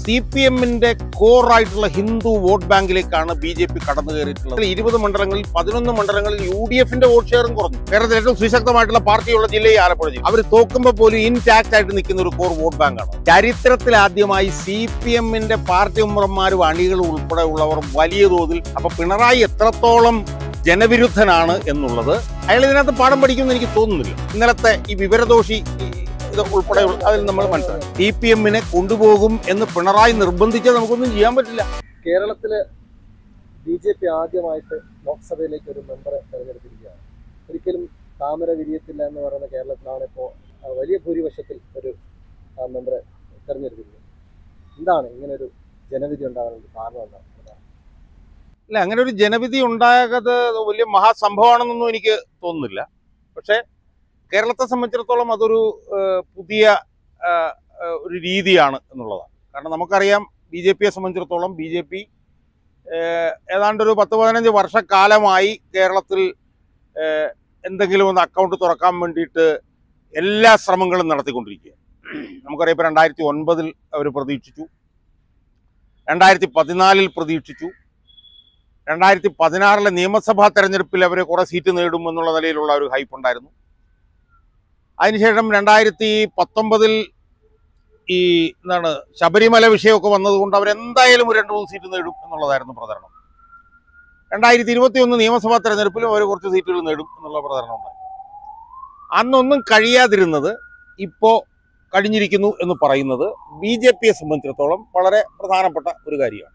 C P എമ്മിന്റെ കോറായിട്ടുള്ള ഹിന്ദു വോട്ട് ബാങ്കിലേക്കാണ് ബി ജെ പി കടന്നു കയറിയിട്ടുള്ളത് ഇരുപത് മണ്ഡലങ്ങളിൽ പതിനൊന്ന് മണ്ഡലങ്ങളിൽ യു ഡി എഫിന്റെ വോട്ട് ഷെയറും കുറഞ്ഞു കേരളത്തിൽ ഏറ്റവും സുശക്തമായിട്ടുള്ള പാർട്ടിയുള്ള ജില്ലയെ ആലപ്പുഴ ജില്ല അവർ തോക്കുമ്പോൾ പോലും ഇൻടാക്ട് ആയിട്ട് നിൽക്കുന്ന ഒരു കോർ വോട്ട് ബാങ്കാണ് ചരിത്രത്തിൽ ആദ്യമായി സി പി എമ്മിന്റെ പാർട്ടി മെമ്പർമാരും അണികളും ഉൾപ്പെടെ ഉള്ളവർ വലിയ തോതിൽ അപ്പൊ പിണറായി എത്രത്തോളം ജനവിരുദ്ധനാണ് എന്നുള്ളത് അയാൾ ഇതിനകത്ത് പാഠം പഠിക്കുമെന്ന് എനിക്ക് തോന്നുന്നില്ല ഇന്നലത്തെ ഈ വിവരദോഷി ഈ ഇത് ഉൾപ്പെടെ അതിൽ നമ്മൾ മനസ്സിലാക്കി സി പി എമ്മിനെ കൊണ്ടുപോകും എന്ന് പിണറായി നിർബന്ധിച്ചാൽ നമുക്കൊന്നും ചെയ്യാൻ പറ്റില്ല കേരളത്തില് ബി ജെ പി ആദ്യമായിട്ട് ലോക്സഭയിലേക്ക് ഒരു മെമ്പറെ തെരഞ്ഞെടുത്തിരിക്കുകയാണ് ഒരിക്കലും താമര വിരിയത്തില്ല എന്ന് പറയുന്ന കേരളത്തിലാണ് ഇപ്പോൾ വലിയ ഭൂരിപക്ഷത്തിൽ ഒരു ആ, മെമ്പറെ തെരഞ്ഞെടുത്തിരിക്കുന്നത് എന്താണ് ഇങ്ങനെ ഒരു ജനവിധി ഉണ്ടാകാനുള്ള കാരണം എന്താണ് അല്ല അങ്ങനെ ഒരു ജനവിധി ഉണ്ടായത് വലിയ മഹാസംഭവമാണെന്നൊന്നും എനിക്ക് തോന്നുന്നില്ല പക്ഷേ കേരളത്തെ സംബന്ധിച്ചിടത്തോളം അതൊരു ഏഹ്, പുതിയ ഏഹ്, ഏഹ്, ഒരു രീതിയാണ് എന്നുള്ളതാണ് കാരണം നമുക്കറിയാം ബി ജെ പിയെ സംബന്ധിച്ചിടത്തോളം ബി ജെ പി ഏതാണ്ട് ഒരു പത്ത് പതിനഞ്ച് വർഷക്കാലമായി കേരളത്തിൽ ഏഹ്, എന്തെങ്കിലും ഒന്ന് അക്കൗണ്ട് തുറക്കാൻ വേണ്ടിയിട്ട് എല്ലാ ശ്രമങ്ങളും നടത്തിക്കൊണ്ടിരിക്കുക നമുക്കറിയാം ഇപ്പോൾ രണ്ടായിരത്തി ഒൻപതിൽ അവർ പ്രതീക്ഷിച്ചു രണ്ടായിരത്തി പതിനാലിൽ പ്രതീക്ഷിച്ചു രണ്ടായിരത്തി പതിനാറിലെ നിയമസഭാ തെരഞ്ഞെടുപ്പിൽ അവർ കുറെ സീറ്റ് നേടും എന്നുള്ള നിലയിലുള്ള ഒരു ഹൈപ്പ് ഉണ്ടായിരുന്നു അതിനുശേഷം രണ്ടായിരത്തി പത്തൊമ്പതിൽ ഈ എന്താണ് ശബരിമല വിഷയമൊക്കെ വന്നതുകൊണ്ട് അവരെന്തായാലും ഒരു രണ്ട് മൂന്ന് സീറ്റ് നേടും എന്നുള്ളതായിരുന്നു പ്രചരണം രണ്ടായിരത്തി ഇരുപത്തി ഒന്ന് നിയമസഭാ തെരഞ്ഞെടുപ്പിലും അവർ കുറച്ച് സീറ്റുകൾ നേടും എന്നുള്ള പ്രചരണം ഉണ്ടായി അന്നൊന്നും കഴിയാതിരുന്നത് ഇപ്പോൾ കഴിഞ്ഞിരിക്കുന്നു എന്ന് പറയുന്നത് ബി ജെ പിയെ സംബന്ധിച്ചിടത്തോളം വളരെ പ്രധാനപ്പെട്ട ഒരു കാര്യമാണ്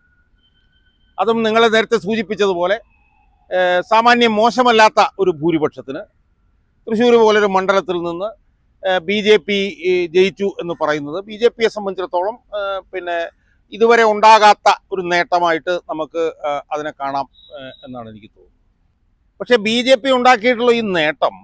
അതും നിങ്ങൾ നേരത്തെ സൂചിപ്പിച്ചതുപോലെ ഏഹ്, സാമാന്യം മോശമല്ലാത്ത ഒരു ഭൂരിപക്ഷത്തിന് തൃശ്ശൂർ പോലൊരു മണ്ഡലത്തിൽ നിന്ന് ബി ജെ പി ജയിച്ചു എന്ന് പറയുന്നത് ബി ജെ പിയെ സംബന്ധിച്ചിടത്തോളം ഏഹ്, പിന്നെ ഇതുവരെ ഉണ്ടാകാത്ത ഒരു നേട്ടമായിട്ട് നമുക്ക് ഏഹ്, അതിനെ കാണാം ഏഹ്, എന്നാണ് എനിക്ക് തോന്നുന്നത് പക്ഷേ ബി ജെ പി ഉണ്ടാക്കിയിട്ടുള്ള ഈ നേട്ടം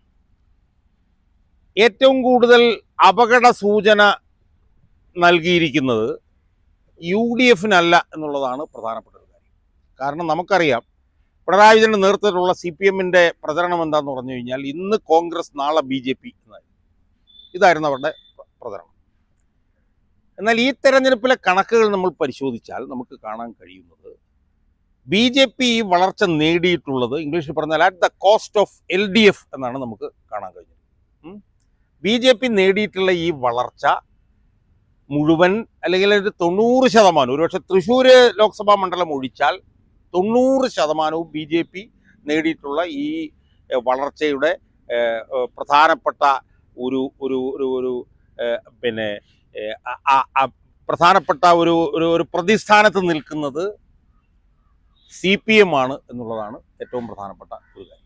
ഏറ്റവും കൂടുതൽ അപകട സൂചന നൽകിയിരിക്കുന്നത് യു ഡി എഫിനല്ല എന്നുള്ളതാണ് പ്രധാനപ്പെട്ട ഒരു കാര്യം കാരണം നമുക്കറിയാം പിണറായി വിജയന്റെ നേതൃത്വത്തിലുള്ള സി പി എമ്മിന്റെ പ്രചരണം എന്താന്ന് പറഞ്ഞു കഴിഞ്ഞാൽ ഇന്ന് കോൺഗ്രസ് നാളെ ബി ജെ പി എന്നായിരുന്നു ഇതായിരുന്നു അവരുടെ പ്ര- പ്രചരണം എന്നാൽ ഈ തെരഞ്ഞെടുപ്പിലെ കണക്കുകൾ നമ്മൾ പരിശോധിച്ചാൽ നമുക്ക് കാണാൻ കഴിയുന്നത് ബി ജെ പി ഈ വളർച്ച നേടിയിട്ടുള്ളത് ഇംഗ്ലീഷിൽ പറഞ്ഞാൽ at the cost of L D F എന്നാണ് നമുക്ക് കാണാൻ കഴിഞ്ഞത് ബി ജെ പി നേടിയിട്ടുള്ള ഈ വളർച്ച മുഴുവൻ അല്ലെങ്കിൽ ഒരു തൊണ്ണൂറ് ശതമാനം ഒരുപക്ഷെ തൃശ്ശൂർ ലോക്സഭാ മണ്ഡലം ഒഴിച്ചാൽ തൊണ്ണൂറ് ശതമാനവും ബി ജെ പി നേടിയിട്ടുള്ള ഈ എഹ്, വളർച്ചയുടെ ഏഹ്, ഏഹ്, പ്രധാനപ്പെട്ട ഒരു ഒരു ഒരു ഒരു ഏഹ്, പിന്നെ ഏഹ്, അ- അ- അ- പ്രധാനപ്പെട്ട ഒരു ഒരു ഒരു പ്രതിസ്ഥാനത്ത് നിൽക്കുന്നത് സി പി എം ആണ് എന്നുള്ളതാണ് ഏറ്റവും പ്രധാനപ്പെട്ട ഒരു കാര്യം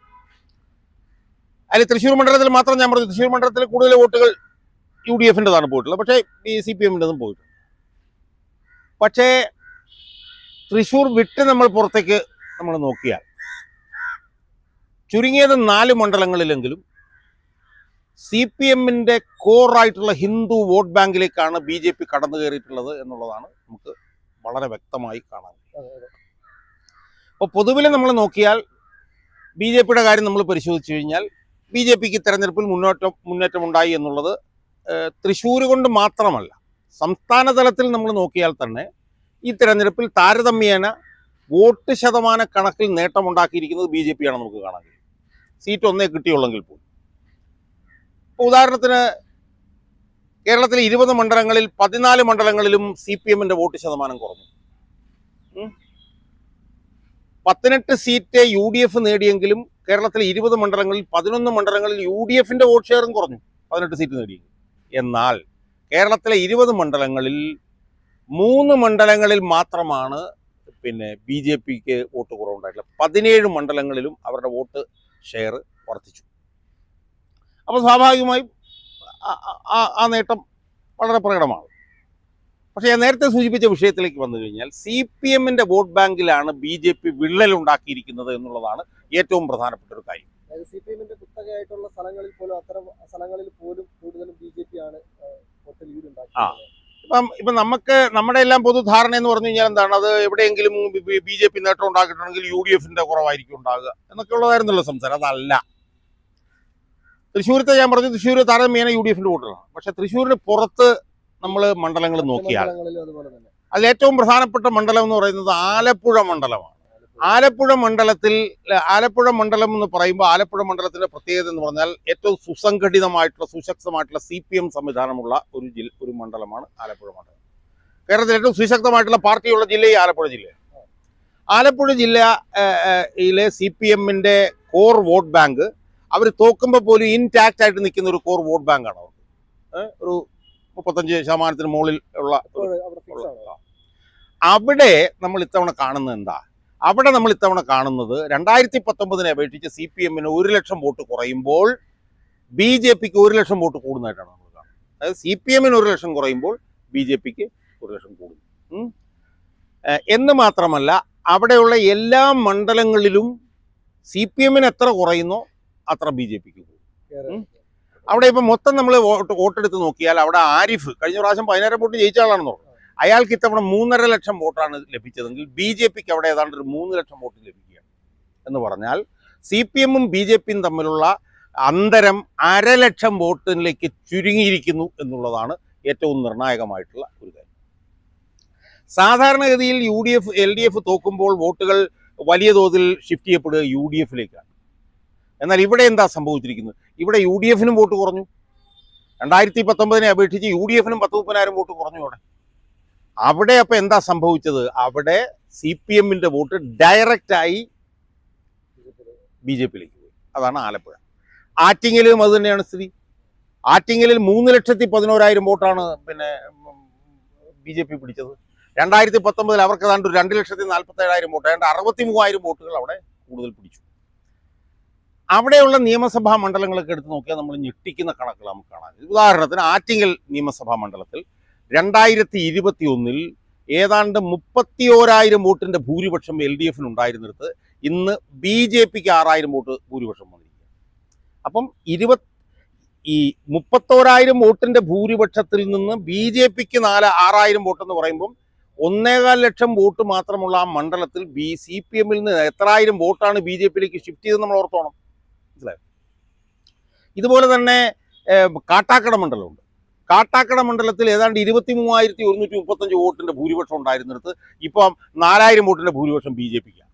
അതിൽ തൃശ്ശൂർ മണ്ഡലത്തിൽ മാത്രം ഞാൻ പറഞ്ഞു തൃശ്ശൂർ മണ്ഡലത്തിൽ കൂടുതൽ വോട്ടുകൾ യു ഡി എഫിൻ്റെതാണ് പോയിട്ടുള്ളത് പക്ഷേ ഈ സി പി എമ്മിൻ്റെതും പോയിട്ടുണ്ട് പക്ഷേ തൃശ്ശൂർ വിട്ട് നമ്മൾ പുറത്തേക്ക് നമ്മൾ നോക്കിയാൽ ചുരുങ്ങിയത് നാല് മണ്ഡലങ്ങളിലെങ്കിലും സി പി എമ്മിൻ്റെ കോറായിട്ടുള്ള ഹിന്ദു വോട്ട് ബാങ്കിലേക്കാണ് ബി ജെ പി കടന്നു കയറിയിട്ടുള്ളത് എന്നുള്ളതാണ് നമുക്ക് വളരെ വ്യക്തമായി കാണാൻ കഴിയുന്നത്. അപ്പോൾ പൊതുവിൽ നമ്മൾ നോക്കിയാൽ ബി ജെ പിയുടെ കാര്യം നമ്മൾ പരിശോധിച്ചു കഴിഞ്ഞാൽ ബി ജെ പിക്ക് തെരഞ്ഞെടുപ്പിൽ മുന്നോട്ടം മുന്നേറ്റം ഉണ്ടായി എന്നുള്ളത് ഏഹ്, തൃശ്ശൂർ കൊണ്ട് മാത്രമല്ല സംസ്ഥാന തലത്തിൽ നമ്മൾ നോക്കിയാൽ തന്നെ ഈ തെരഞ്ഞെടുപ്പിൽ താരതമ്യേന വോട്ട് ശതമാന കണക്കിൽ നേട്ടമുണ്ടാക്കിയിരിക്കുന്നത് ബി ജെ പി ആണ് നമുക്ക് കാണാൻ കഴിയും സീറ്റ് ഒന്നേ കിട്ടിയുള്ളെങ്കിൽ പോലും ഇപ്പോൾ ഉദാഹരണത്തിന് കേരളത്തിലെ ഇരുപത് മണ്ഡലങ്ങളിൽ പതിനാല് മണ്ഡലങ്ങളിലും സി പി എമ്മിന്റെ വോട്ട് ശതമാനം കുറഞ്ഞു ഉം. പതിനെട്ട് സീറ്റ് യു ഡി എഫ് നേടിയെങ്കിലും കേരളത്തിലെ ഇരുപത് മണ്ഡലങ്ങളിൽ പതിനൊന്ന് മണ്ഡലങ്ങളിൽ യു ഡി എഫിന്റെ വോട്ട് ഷെയറും കുറഞ്ഞു പതിനെട്ട് സീറ്റ് നേടിയെങ്കിൽ എന്നാൽ കേരളത്തിലെ ഇരുപത് മണ്ഡലങ്ങളിൽ മൂന്ന് മണ്ഡലങ്ങളിൽ മാത്രമാണ് പിന്നെ ബി ജെ പിക്ക് വോട്ട് കുറവുണ്ടായിട്ടുള്ളത് പതിനേഴ് മണ്ഡലങ്ങളിലും അവരുടെ വോട്ട് ഷെയർ വർദ്ധിച്ചു അപ്പോൾ സ്വാഭാവികമായും ആ- ആ- ആ നേട്ടം വളരെ പ്രകടമാണ് പക്ഷേ ഞാൻ നേരത്തെ സൂചിപ്പിച്ച വിഷയത്തിലേക്ക് വന്നു കഴിഞ്ഞാൽ സി പി എമ്മിന്റെ വോട്ട് ബാങ്കിലാണ് ബി ജെ പി വിള്ളൽ ഉണ്ടാക്കിയിരിക്കുന്നത് എന്നുള്ളതാണ് ഏറ്റവും പ്രധാനപ്പെട്ട ഒരു കാര്യം അതായത് സി പി എമ്മിന്റെ കുത്തകയായിട്ടുള്ള സ്ഥലങ്ങളിൽ പോലും അത്തരം സ്ഥലങ്ങളിൽ പോലും കൂടുതലും ബി ജെ പി ആണ് വോട്ട് ലീഡ് ഉണ്ടാക്കിയത് ഇപ്പം ഇപ്പം നമുക്ക് നമ്മുടെ എല്ലാം പൊതുധാരണ എന്ന് പറഞ്ഞു കഴിഞ്ഞാൽ എന്താണ് അത് എവിടെയെങ്കിലും ബി ജെ പി നേട്ടം ഉണ്ടാക്കിയിട്ടുണ്ടെങ്കിൽ യു ഡി എഫിന്റെ കുറവായിരിക്കും ഉണ്ടാകുക എന്നൊക്കെ ഉള്ളതായിരുന്നല്ലോ സംസാരം അതല്ല തൃശ്ശൂരത്തെ ഞാൻ പറഞ്ഞു തൃശ്ശൂർ താരതമ്യേന യു ഡി എഫിന്റെ വോട്ടുകളാണ് പക്ഷെ തൃശ്ശൂരിന് പുറത്ത് നമ്മൾ മണ്ഡലങ്ങൾ നോക്കിയാൽ മണ്ഡലങ്ങളിലും അതുപോലെ തന്നെ അതിൽ ഏറ്റവും പ്രധാനപ്പെട്ട മണ്ഡലം എന്ന് പറയുന്നത് ആലപ്പുഴ മണ്ഡലമാണ് ആലപ്പുഴ മണ്ഡലത്തിൽ ആലപ്പുഴ മണ്ഡലം എന്ന് പറയുമ്പോൾ ആലപ്പുഴ മണ്ഡലത്തിന്റെ പ്രത്യേകത എന്ന് പറഞ്ഞാൽ ഏറ്റവും സുസംഘടിതമായിട്ടുള്ള സുശക്തമായിട്ടുള്ള സി പി എം സംവിധാനമുള്ള ഒരു ജില്ല ഒരു മണ്ഡലമാണ് ആലപ്പുഴ മണ്ഡലം കേരളത്തിൽ ഏറ്റവും സുശക്തമായിട്ടുള്ള പാർട്ടിയുള്ള ജില്ല ഈ ആലപ്പുഴ ജില്ല ആലപ്പുഴ ജില്ലയിലെ സി പി എമ്മിന്റെ കോർ വോട്ട് ബാങ്ക് അവർ തോക്കുമ്പോൾ പോലും ഇൻടാക്റ്റ് ആയിട്ട് നിൽക്കുന്ന ഒരു കോർ വോട്ട് ബാങ്കാണ് അവർക്ക് ഏഹ് ഒരു മുപ്പത്തഞ്ച് ശതമാനത്തിന് മുകളിൽ ഉള്ള ഇപ്പോൾ അവിടെ ഫിക്സ് ആണ് അവിടെ നമ്മൾ ഇത്തവണ കാണുന്നത് എന്താ അവിടെ നമ്മൾ ഇത്തവണ കാണുന്നത് രണ്ടായിരത്തി പത്തൊമ്പതിനെ അപേക്ഷിച്ച് സി പി എമ്മിന് ഒരു ലക്ഷം വോട്ട് കുറയുമ്പോൾ ബി ജെ പിക്ക് ഒരു ലക്ഷം വോട്ട് കൂടുന്നതായിട്ടാണ് നമ്മൾ കാണുന്നത് അതായത് സി പി എമ്മിന് ഒരു ലക്ഷം കുറയുമ്പോൾ ബി ജെ പിക്ക് ഒരു ലക്ഷം കൂടുന്നു ഉം. ഏഹ് എന്ന് മാത്രമല്ല അവിടെയുള്ള എല്ലാ മണ്ഡലങ്ങളിലും സി പി എമ്മിന് എത്ര കുറയുന്നോ അത്ര ബി ജെ പിക്ക് കൂടും കേരള- ഉം. അവിടെ ഇപ്പം മൊത്തം നമ്മൾ വോട്ട് വോട്ടെടുത്ത് നോക്കിയാൽ അവിടെ ആരിഫ് കഴിഞ്ഞ പ്രാവശ്യം പതിനായിരം വോട്ട് ജയിച്ച ആളാണെന്ന് പറഞ്ഞു അയാൾക്ക് ഇത്തവണ മൂന്നര ലക്ഷം വോട്ടാണ് ലഭിച്ചതെങ്കിൽ ബി ജെ പിക്ക് അവിടെ ഏതാണ്ട് ഒരു മൂന്ന് ലക്ഷം വോട്ട് ലഭിക്കുകയാണ് എന്ന് പറഞ്ഞാൽ സി പി എമ്മും ബി ജെ പിയും തമ്മിലുള്ള അന്തരം അരലക്ഷം വോട്ടിലേക്ക് ചുരുങ്ങിയിരിക്കുന്നു എന്നുള്ളതാണ് ഏറ്റവും നിർണായകമായിട്ടുള്ള ഒരു കാര്യം സാധാരണഗതിയിൽ U D F L D F തോക്കുമ്പോൾ വോട്ടുകൾ വലിയ തോതിൽ ഷിഫ്റ്റ് ചെയ്യപ്പെടുക യു ഡി എഫിലേക്കാണ് എന്നാൽ ഇവിടെ എന്താ സംഭവിച്ചിരിക്കുന്നത് ഇവിടെ യു ഡി എഫിനും വോട്ട് കുറഞ്ഞു രണ്ടായിരത്തി പത്തൊമ്പതിനെ അപേക്ഷിച്ച് യു ഡി എഫിനും പത്ത് മുപ്പതിനായിരം വോട്ട് കുറഞ്ഞു അവിടെ അവിടെ അപ്പൊ എന്താ സംഭവിച്ചത് അവിടെ സി പി എമ്മിന്റെ വോട്ട് ഡയറക്റ്റായി ബി ജെ പിയിലേക്ക് പോയി അതാണ് ആലപ്പുഴ ആറ്റിങ്ങലും അത് തന്നെയാണ് സ്ഥിതി ആറ്റിങ്ങലിൽ മൂന്ന് ലക്ഷത്തി പതിനോരായിരം വോട്ടാണ് പിന്നെ ബി ജെ പി പിടിച്ചത് രണ്ടായിരത്തി പത്തൊമ്പതിൽ അവർക്ക് ഏതാണ്ട് ഒരു രണ്ട് ലക്ഷത്തി നാൽപ്പത്തി ഏഴായിരം വോട്ട് ഏതാണ്ട് അറുപത്തി മൂവായിരം വോട്ടുകൾ അവിടെ കൂടുതൽ പിടിച്ചു അവിടെയുള്ള നിയമസഭാ മണ്ഡലങ്ങളൊക്കെ എടുത്ത് നോക്കിയാൽ നമ്മൾ ഞെട്ടിക്കുന്ന കണക്കുകൾ നമുക്ക് കാണാൻ കഴിയും. ഉദാഹരണത്തിന് ആറ്റിങ്ങൽ നിയമസഭാ മണ്ഡലത്തിൽ രണ്ടായിരത്തി ഇരുപത്തി ഒന്നിൽ ഏതാണ്ട് മുപ്പത്തി ഓരായിരം വോട്ടിന്റെ ഭൂരിപക്ഷം എൽ ഡി എഫിന് ഉണ്ടായിരുന്നിടത്ത് ഇന്ന് ബി ജെ പിക്ക് ആറായിരം വോട്ട് ഭൂരിപക്ഷം വന്നിരിക്കുക അപ്പം ഇരുപത് ഈ മുപ്പത്തോരായിരം വോട്ടിന്റെ ഭൂരിപക്ഷത്തിൽ നിന്ന് ബി ജെ പിക്ക് നാല് ആറായിരം വോട്ടെന്ന് പറയുമ്പം ഒന്നേകാൽ ലക്ഷം വോട്ട് മാത്രമുള്ള ആ മണ്ഡലത്തിൽ ബി സി പി എമ്മിൽ നിന്ന് എത്രായിരം വോട്ടാണ് ബി ജെ പിയിലേക്ക് ഷിഫ്റ്റ് ചെയ്ത് നമ്മൾ ഓർത്തോണം മനസ്സിലായോ ഇതുപോലെ തന്നെ ഏഹ്, കാട്ടാക്കട മണ്ഡലമുണ്ട് കാട്ടാക്കട മണ്ഡലത്തിൽ ഏതാണ്ട് ഇരുപത്തി മൂവായിരത്തി ഒരുന്നൂറ്റി മുപ്പത്തഞ്ച് വോട്ടിന്റെ ഭൂരിപക്ഷം ഉണ്ടായിരുന്നിടത്ത് ഇപ്പം നാലായിരം വോട്ടിന്റെ ഭൂരിപക്ഷം ബി ജെ പിക്കാണ്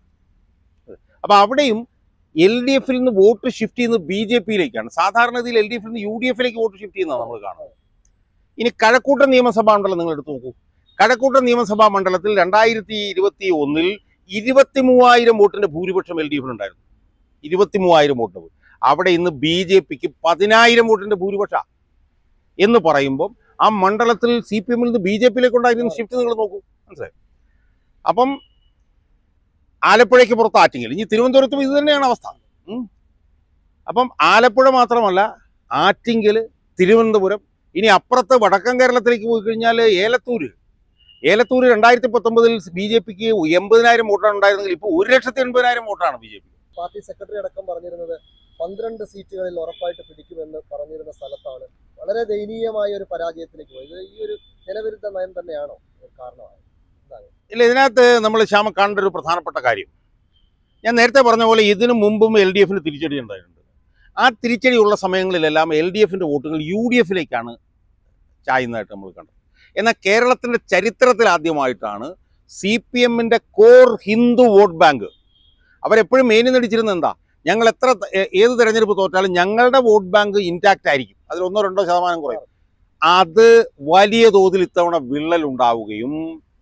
അപ്പൊ അവിടെയും എൽ ഡി എഫിൽ നിന്ന് വോട്ട് ഷിഫ്റ്റ് ചെയ്യുന്നത് ബി ജെ പിയിലേക്കാണ് സാധാരണഗതിയിൽ എൽ ഡി എഫിൽ നിന്ന് യു ഡി എഫിലേക്ക് വോട്ട് ഷിഫ്റ്റ് ചെയ്യുന്നതാണ് നമ്മൾ കാണുന്നത് ഇനി കഴക്കൂട്ടം നിയമസഭാ മണ്ഡലം നിങ്ങൾ എടുത്ത് നോക്കൂ കഴക്കൂട്ടം നിയമസഭാ മണ്ഡലത്തിൽ രണ്ടായിരത്തി ഇരുപത്തി ഒന്നിൽ ഇരുപത്തി മൂവായിരം വോട്ടിന്റെ ഭൂരിപക്ഷം എൽ ഡി എഫിനുണ്ടായിരുന്നു ഇരുപത്തി മൂവായിരം വോട്ട് അവിടെ ഇന്ന് ബി ജെ പിക്ക് പതിനായിരം വോട്ടിന്റെ ഭൂരിപക്ഷ എന്ന് പറയുമ്പോൾ ആ മണ്ഡലത്തിൽ സി പി എമ്മിൽ നിന്ന് ബി ജെ പിയിലേക്ക് ഉണ്ടായിരുന്ന ഷിഫ്റ്റ് നിങ്ങൾ നോക്കൂ മനസ്സിലായി അപ്പം ആലപ്പുഴയ്ക്ക് പുറത്ത് ആറ്റിങ്ങൽ ഇനി തിരുവനന്തപുരത്തും ഇത് തന്നെയാണ് അവസ്ഥ ഉം. അപ്പം ആലപ്പുഴ മാത്രമല്ല ആറ്റിങ്കൽ തിരുവനന്തപുരം ഇനി അപ്പുറത്ത് വടക്കൻ കേരളത്തിലേക്ക് പോയി കഴിഞ്ഞാൽ ഏലത്തൂര് ഏലത്തൂര് രണ്ടായിരത്തി പത്തൊമ്പതിൽ ബി ജെ പിക്ക് എൺപതിനായിരം വോട്ടാണ് ഉണ്ടായിരുന്നെങ്കിൽ ഇപ്പോൾ ഒരു ലക്ഷത്തി എൺപതിനായിരം വോട്ടാണ് B J P party secretary അടക്കം പറഞ്ഞിരുന്നത് പന്ത്രണ്ട് സീറ്റുകളിൽ ഉറപ്പായിട്ട് പിടിക്കുമെന്ന് പറഞ്ഞിരുന്ന സ്ഥലത്താണ് വളരെ ദയനീയമായ ഒരു പരാജയത്തിലേക്ക് പോയത് ഈ ഒരു ജനവിരുദ്ധ നയം തന്നെയാണോ ഒരു കാരണമായത് ഇല്ല ഇതിനകത്ത് നമ്മൾ ശ്യാമ കാണേണ്ട ഒരു പ്രധാനപ്പെട്ട കാര്യം ഞാൻ നേരത്തെ പറഞ്ഞ പോലെ ഇതിനു മുമ്പും എൽ ഡി എഫിന് തിരിച്ചടി ഉണ്ടായിട്ടുണ്ട് ആ തിരിച്ചടി ഉള്ള സമയങ്ങളിലെല്ലാം എൽ ഡി എഫിന്റെ വോട്ടുകൾ യു ഡി എഫിലേക്കാണ് ചായുന്നതായിട്ട് നമ്മൾ കണ്ടത് എന്നാൽ കേരളത്തിന്റെ ചരിത്രത്തിൽ ആദ്യമായിട്ടാണ് സി പി എമ്മിന്റെ കോർ ഹിന്ദു വോട്ട് ബാങ്ക് അവരെപ്പോഴും മെയിൻ നടിച്ചിരുന്നത് എന്താ ഞങ്ങൾ എത്ര ത- ഏ- ഏത് തെരഞ്ഞെടുപ്പ് തോറ്റാലും ഞങ്ങളുടെ വോട്ട് ബാങ്ക് ഇൻടാക്റ്റ് ആയിരിക്കും അതിൽ ഒന്നോ രണ്ടോ ശതമാനം കുറയും അത് വലിയ തോതിൽ ഇത്തവണ വിള്ളൽ ഉണ്ടാവുകയും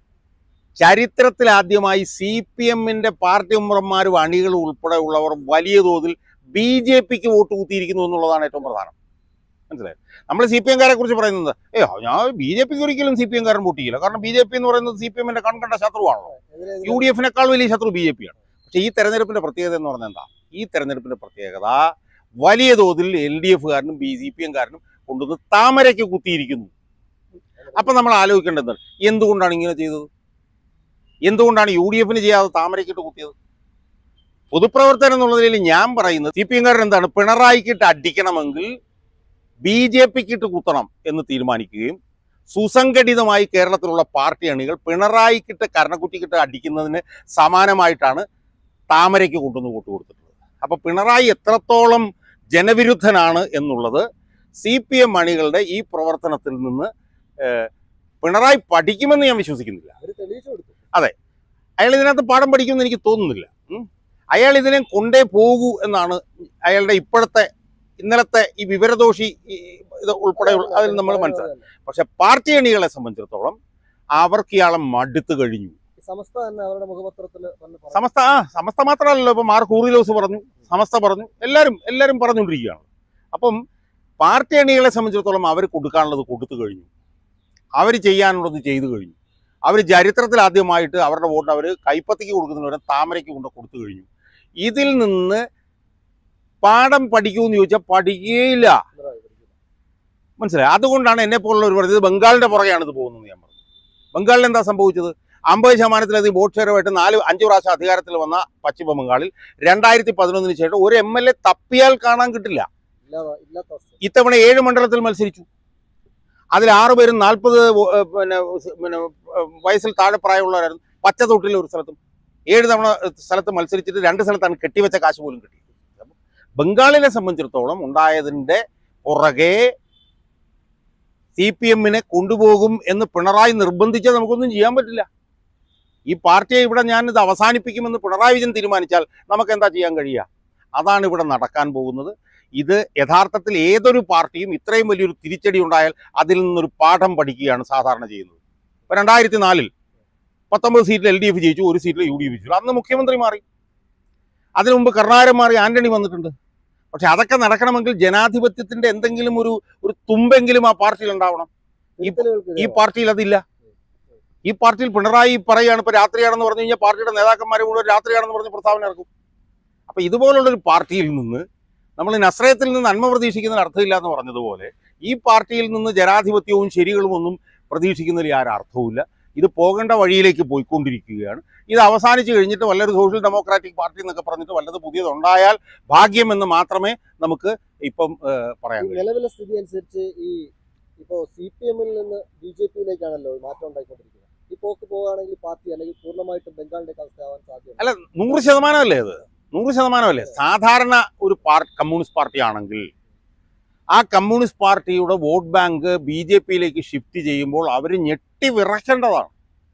ചരിത്രത്തിൽ ആദ്യമായി സി പി എമ്മിന്റെ പാർട്ടി മെമ്പർമാരും അണികളും ഉൾപ്പെടെ ഉള്ളവർ വലിയ തോതിൽ ബി ജെ പിക്ക് വോട്ട് കുത്തിയിരിക്കുന്നു എന്നുള്ളതാണ് ഏറ്റവും പ്രധാനം മനസ്സിലായോ നമ്മൾ സി പി എംകാരെ കുറിച്ച് പറയുന്നത് ഏ ഞാൻ ബി ജെ പിക്ക് ഒരിക്കലും സി പി എംകാരൻ വോട്ട് ചെയ്യില്ല കാരണം ബി ജെ പി എന്ന് പറയുന്നത് സി പി എമ്മിന്റെ കൺകണ്ട ശത്രുവാണല്ലോ എതിരെ യു ഡി എഫിനേക്കാൾ വലിയ ശത്രു ബി ജെ പിയാണ് പക്ഷേ ഈ തെരഞ്ഞെടുപ്പിന്റെ പ്രത്യേകത എന്ന് പറഞ്ഞാൽ എന്താ ഈ തെരഞ്ഞെടുപ്പിന്റെ പ്രത്യേകത വലിയ തോതിൽ എൽ ഡി എഫുകാരനും ബി സി പി എംകാരനും കൊണ്ടുവന്ന് താമരയ്ക്ക് കുത്തിയിരിക്കുന്നു അപ്പൊ നമ്മൾ ആലോചിക്കേണ്ടത് എന്തുകൊണ്ടാണ് ഇങ്ങനെ ചെയ്തത് എന്തുകൊണ്ടാണ് യു ഡി എഫിന് ചെയ്യാതെ താമരയ്ക്കിട്ട് കുത്തിയത് പൊതുപ്രവർത്തനം എന്നുള്ള നിലയിൽ ഞാൻ പറയുന്നത് സി പി എംകാരൻ എന്താണ് പിണറായിക്കിട്ട് അടിക്കണമെങ്കിൽ ബി ജെ പിക്കിട്ട് കുത്തണം എന്ന് തീരുമാനിക്കുകയും സുസംഘടിതമായി കേരളത്തിലുള്ള പാർട്ടി അണികൾ പിണറായിക്കിട്ട് കരണക്കുറ്റിക്കിട്ട് അടിക്കുന്നതിന് സമാനമായിട്ടാണ് താമരയ്ക്ക് കൊണ്ടുവന്ന് വോട്ട് കൊടുത്തിട്ടുള്ളത് അപ്പൊ പിണറായി എത്രത്തോളം ജനവിരുദ്ധനാണ് എന്നുള്ളത് സി പി എം അണികളുടെ ഈ പ്രവർത്തനത്തിൽ നിന്ന് ഏഹ്, പിണറായി പഠിക്കുമെന്ന് ഞാൻ വിശ്വസിക്കുന്നില്ല അവര് തെളിയിച്ചു കൊടുത്തു അയാൾ ഇതിനകത്ത് പാഠം പഠിക്കുമെന്ന് എനിക്ക് തോന്നുന്നില്ല ഉം. അയാൾ ഇതിനെ കൊണ്ടേ പോകൂ എന്നാണ് അയാളുടെ ഇപ്പോഴത്തെ ഇന്നലത്തെ ഈ വിവരദോഷി ഈ ഇത് ഉൾപ്പെടെയുള്ള അതിൽ നമ്മൾ മനസ്സിലാക്കി പക്ഷെ പാർട്ടി അണികളെ സംബന്ധിച്ചിടത്തോളം അവർക്ക് ഇയാളെ മടുത്തു കഴിഞ്ഞു സമസ്ത തന്നെ അവരുടെ മുഖപത്രത്തിൽ വന്ന് പറഞ്ഞു. സമസ്ത ആ സമസ്ത മാത്രമല്ലല്ലോ ഇപ്പൊ മാർക്ക് ഊറിലോസ് പറഞ്ഞു സമസ്ത പറഞ്ഞു എല്ലാവരും എല്ലാവരും പറഞ്ഞുകൊണ്ടിരിക്കുകയാണ് അപ്പം പാർട്ടി അണികളെ സംബന്ധിച്ചിടത്തോളം അവർ കൊടുക്കാനുള്ളത് കൊടുത്തു കഴിഞ്ഞു അവർ ചെയ്യാനുള്ളത് ചെയ്തു കഴിഞ്ഞു അവർ ചരിത്രത്തിൽ ആദ്യമായിട്ട് അവരുടെ വോട്ട് അവർ കൈപ്പത്തിക്ക് കൊടുക്കുന്നവരെ താമരയ്ക്ക് കൊണ്ട് കൊടുത്തു കഴിഞ്ഞു ഇതിൽ നിന്ന് പാഠം പഠിക്കുമെന്ന് ചോദിച്ചാൽ പഠിക്കുകയില്ല പിണറായി ഭരിക്കുന്നത്. മനസ്സിലായി അതുകൊണ്ടാണ് എന്നെ പോലുള്ള ഒരു പറഞ്ഞത് ബംഗാളിന്റെ പുറകെയാണ് ഇത് പോകുന്നത് ഞാൻ പറഞ്ഞു ബംഗാളിൽ എന്താ സംഭവിച്ചത് അമ്പത് ശതമാനത്തിലധികം വോട്ട് ഷെയറുമായിട്ട് നാല് അഞ്ച് പ്രാവശ്യം അധികാരത്തിൽ വന്ന പശ്ചിമ ബംഗാളിൽ രണ്ടായിരത്തി പതിനൊന്നിന് ശേഷം ഒരു എം എൽ എ തപ്പിയാൽ കാണാൻ കിട്ടില്ല ഇല്ലാതെ ഇല്ലാത്ത അവസ്ഥ ഇത്തവണ ഏഴ് മണ്ഡലത്തിൽ മത്സരിച്ചു അതിൽ ആറ് പേരും നാൽപ്പത് പിന്നെ സ് പിന്നെ ഏഹ് വയസ്സിൽ താഴെ പ്രായമുള്ളവരായിരുന്നു പച്ച തൊട്ടിലെ ഒരു സ്ഥലത്തും ഏഴ് തവണ സ്ഥലത്ത് മത്സരിച്ചിട്ട് രണ്ട് സ്ഥലത്താണ് കെട്ടിവെച്ച കാശ് പോലും കിട്ടിയത് അപ്പം ബംഗാളിനെ സംബന്ധിച്ചിടത്തോളം ഉണ്ടായതിൻ്റെ പുറകെ സി പി എമ്മിനെ കൊണ്ടുപോകും എന്ന് പിണറായി നിർബന്ധിച്ചാൽ നമുക്കൊന്നും ചെയ്യാൻ പറ്റില്ല ഈ പാർട്ടിയെ ഇവിടെ ഞാനിത് അവസാനിപ്പിക്കുമെന്ന് പിണറായി വിജയൻ തീരുമാനിച്ചാൽ നമുക്ക് എന്താ ചെയ്യാൻ കഴിയുക അതാണ് ഇവിടെ നടക്കാൻ പോകുന്നത് ഇത് യഥാർത്ഥത്തിൽ ഏതൊരു പാർട്ടിയും ഇത്രയും വലിയൊരു തിരിച്ചടി ഉണ്ടായാൽ അതിൽ നിന്നൊരു പാഠം പഠിക്കുകയാണ് സാധാരണ ചെയ്യുന്നത് ഇപ്പൊ രണ്ടായിരത്തി നാലിൽ പത്തൊമ്പത് സീറ്റിൽ എൽ ഡി എഫ് ജയിച്ചു ഒരു സീറ്റിൽ യു ഡി എഫ് ജയിച്ചു അന്ന് മുഖ്യമന്ത്രി മാറി അതിനു മുമ്പ് കർണാടകം മാറി ആന്റണി വന്നിട്ടുണ്ട് പക്ഷെ അതൊക്കെ നടക്കണമെങ്കിൽ ജനാധിപത്യത്തിന്റെ എന്തെങ്കിലും ഒരു ഒരു തുമ്പെങ്കിലും ആ പാർട്ടിയിൽ ഉണ്ടാവണം തിരുത്തലുകൾക്ക് ഈ പാർട്ടിയിൽ അതില്ല ഈ പാർട്ടിയിൽ പിണറായി പറയുകയാണ് ഇപ്പൊ രാത്രിയാണെന്ന് പറഞ്ഞു കഴിഞ്ഞാൽ പാർട്ടിയുടെ നേതാക്കന്മാരെ മുഴുവൻ രാത്രിയാണെന്ന് പറഞ്ഞ് പ്രസ്താവന ഇറക്കും അപ്പൊ ഇതുപോലുള്ളൊരു പാർട്ടിയിൽ നിന്ന് നമ്മൾ നസ്രയത്തിൽ നിന്ന് നന്മ പ്രതീക്ഷിക്കുന്നതിന് അർത്ഥമില്ല എന്ന് പറഞ്ഞതുപോലെ ഈ പാർട്ടിയിൽ നിന്ന് ജനാധിപത്യവും ശരികളും ഒന്നും പ്രതീക്ഷിക്കുന്നതിൽ യാതൊരു അർത്ഥവുമില്ല ഇത് പോകേണ്ട വഴിയിലേക്ക് പോയിക്കൊണ്ടിരിക്കുകയാണ് ഇത് അവസാനിച്ച് കഴിഞ്ഞിട്ട് വല്ലൊരു സോഷ്യൽ ഡെമോക്രാറ്റിക് പാർട്ടി എന്നൊക്കെ പറഞ്ഞിട്ട് വല്ലത് പുതിയതുണ്ടായാൽ ഭാഗ്യമെന്ന് മാത്രമേ നമുക്ക് ഇപ്പം ഏഹ്, പറയാൻ ഈ കഴിയൂ നിലവിലെ സ്ഥിതി അനുസരിച്ച് ഈ ഇപ്പോ സി പി എമ്മിൽ നിന്ന് ബി ജെ പിയിലേക്കാണല്ലോ മാറ്റം ഉണ്ടായിക്കൊണ്ടിരിക്കുന്നത് ഈ പോക്ക് പോവുകയാണെങ്കിൽ പാർട്ടി അല്ലെങ്കിൽ പൂർണ്ണമായിട്ടും ബംഗാളിന്റെ അവസ്ഥയാവാൻ സാധ്യത അല്ല നൂറ് ശതമാനമല്ലേ അത് നൂറ് ശതമാനമല്ലേ സാധാരണ ഒരു പാർ കമ്മ്യൂണിസ്റ്റ് പാർട്ടി ആണെങ്കിൽ ആ കമ്മ്യൂണിസ്റ്റ് പാർട്ടിയുടെ വോട്ട് ബാങ്ക് ബി ജെ പിയിലേക്ക് ഷിഫ്റ്റ് ചെയ്യുമ്പോൾ അവർ ഞെട്ടി വിറയ്ക്കേണ്ടതാണ്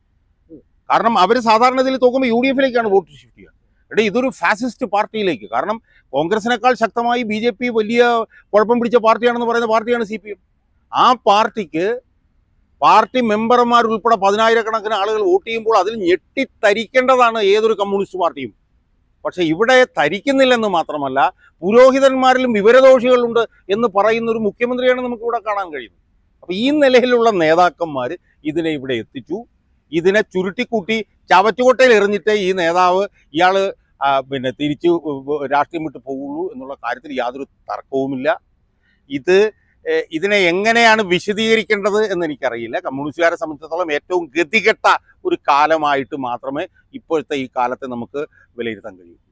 കാരണം അവർ സാധാരണ ഇതിൽ തോക്കുമ്പോൾ യു ഡി എഫിലേക്കാണ് വോട്ട് ഷിഫ്റ്റ് ചെയ്യുക എടേ ഇതൊരു ഫാസിസ്റ്റ് പാർട്ടിയിലേക്ക് കാരണം കോൺഗ്രസിനേക്കാൾ ശക്തമായി ബി ജെ പി വലിയ കുഴപ്പം പിടിച്ച പാർട്ടിയാണെന്ന് പറയുന്ന പാർട്ടിയാണ് സി പി എം ആ പാർട്ടിക്ക് പാർട്ടി മെമ്പർമാർ ഉൾപ്പെടെ പതിനായിരക്കണക്കിന് ആളുകൾ വോട്ട് ചെയ്യുമ്പോൾ അതിൽ ഞെട്ടിത്തരിക്കേണ്ടതാണ് ഏതൊരു കമ്മ്യൂണിസ്റ്റ് പാർട്ടിയും പക്ഷെ ഇവിടെ തരിക്കുന്നില്ലെന്ന് മാത്രമല്ല പുരോഹിതന്മാരിലും വിവരദോഷികളുണ്ട് എന്ന് പറയുന്ന ഒരു മുഖ്യമന്ത്രിയാണ് നമുക്ക് ഇവിടെ കാണാൻ കഴിയുന്നത് അപ്പൊ ഈ നിലയിലുള്ള നേതാക്കന്മാർ ഇതിനെ ഇവിടെ എത്തിച്ചു ഇതിനെ ചുരുട്ടിക്കൂട്ടി ചവറ്റുകൊട്ടയിൽ എറിഞ്ഞിട്ട് ഈ നേതാവ് ഇയാള് ആ, പിന്നെ തിരിച്ചു രാഷ്ട്രീയം വിട്ട് പോകുള്ളൂ എന്നുള്ള കാര്യത്തിൽ യാതൊരു തർക്കവുമില്ല ഇത് ഏഹ്, ഇതിനെ എങ്ങനെയാണ് വിശദീകരിക്കേണ്ടത് എന്ന് എനിക്കറിയില്ല കമ്മ്യൂണിസ്റ്റുകാരെ സംബന്ധിച്ചിടത്തോളം ഏറ്റവും ഗതികെട്ട ഒരു കാലമായിട്ട് മാത്രമേ ഇപ്പോഴത്തെ ഈ കാലത്തെ നമുക്ക് വിലയിരുത്താൻ കഴിയൂ